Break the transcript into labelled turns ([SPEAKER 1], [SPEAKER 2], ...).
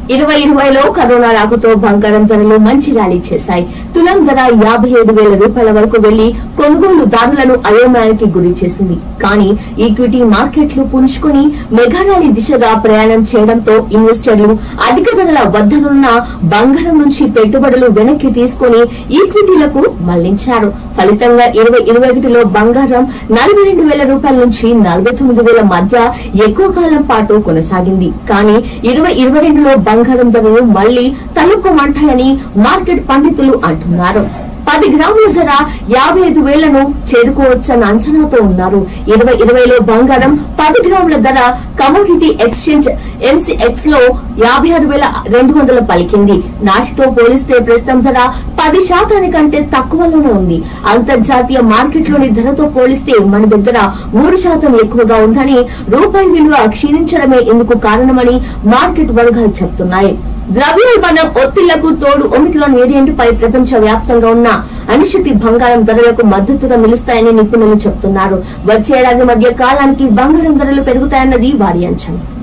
[SPEAKER 1] ఇరవై ఇరవైలో కరోనా రాకతో బంగారం ధరలు మంచి ర్యాలీ చేశాయి తులం ధర యాభై ఐదు వేల రూపాయల వరకు వెళ్లి కొనుగోలుదారులను అయోమయానికి గురి చేసింది కానీ ఈక్విటీ మార్కెట్లు పుంజుకుని మెగా ర్యాలీ దిశగా ప్రయాణం చేయడంతో ఇన్వెస్టర్లు అధిక ధరల వద్దనున్న బంగారం నుంచి పెట్టుబడులు వెనక్కి తీసుకుని ఈక్విటీలకు మళ్లించారు ఫలితంగా ఇరవై ఇరవై ఒకటిలో బంగారం నలభై రెండు వేల రూపాయల నుంచి నలభై తొమ్మిది వేల మధ్య ఎక్కువ కాలం పాటు కొనసాగింది కానీ ఇరవై ఇరవై రెండులో బంగారం ధరలు మళ్లీ తలుపుమంటాయని మార్కెట్ పండితులు అంటున్నారు పది గ్రాముల ధర యాభై ఐదు వేలను చేరుకోవచ్చన్న అంచనాతో ఉన్నారు ఇరవై ఇరవైలో బంగారం పది గ్రాముల ధర కమోడిటీ ఎక్స్చేంజ్ ఎంసీఎక్స్ లో యాభై ఆరు వేల రెండు వందల పలికింది నాటితో పోలిస్తే ప్రస్తుతం ధర పది శాతానికంటే తక్కువలోనే ఉంది అంతర్జాతీయ మార్కెట్లోని ధరతో పోలిస్తే మన దగ్గర మూడు శాతం ఎక్కువగా ఉందని రూపాయి విలువ క్షీణించడమే ఇందుకు కారణమని మార్కెట్ వర్గాలు చెబుతున్నాయి ద్రవ్యోల్బణం ఒత్తిళ్లకు తోడు ఒమిక్రాన్ వేరియంట్ పై ప్రపంచ వ్యాప్తంగా ఉన్న అనిశ్చితి బంగారం ధరలకు మద్దతుగా నిలుస్తాయని నిపుణులు చెబుతున్నారు వచ్చే ఏడాది మధ్య కాలానికి బంగారం ధరలు పెరుగుతాయన్నది వారి అంచనా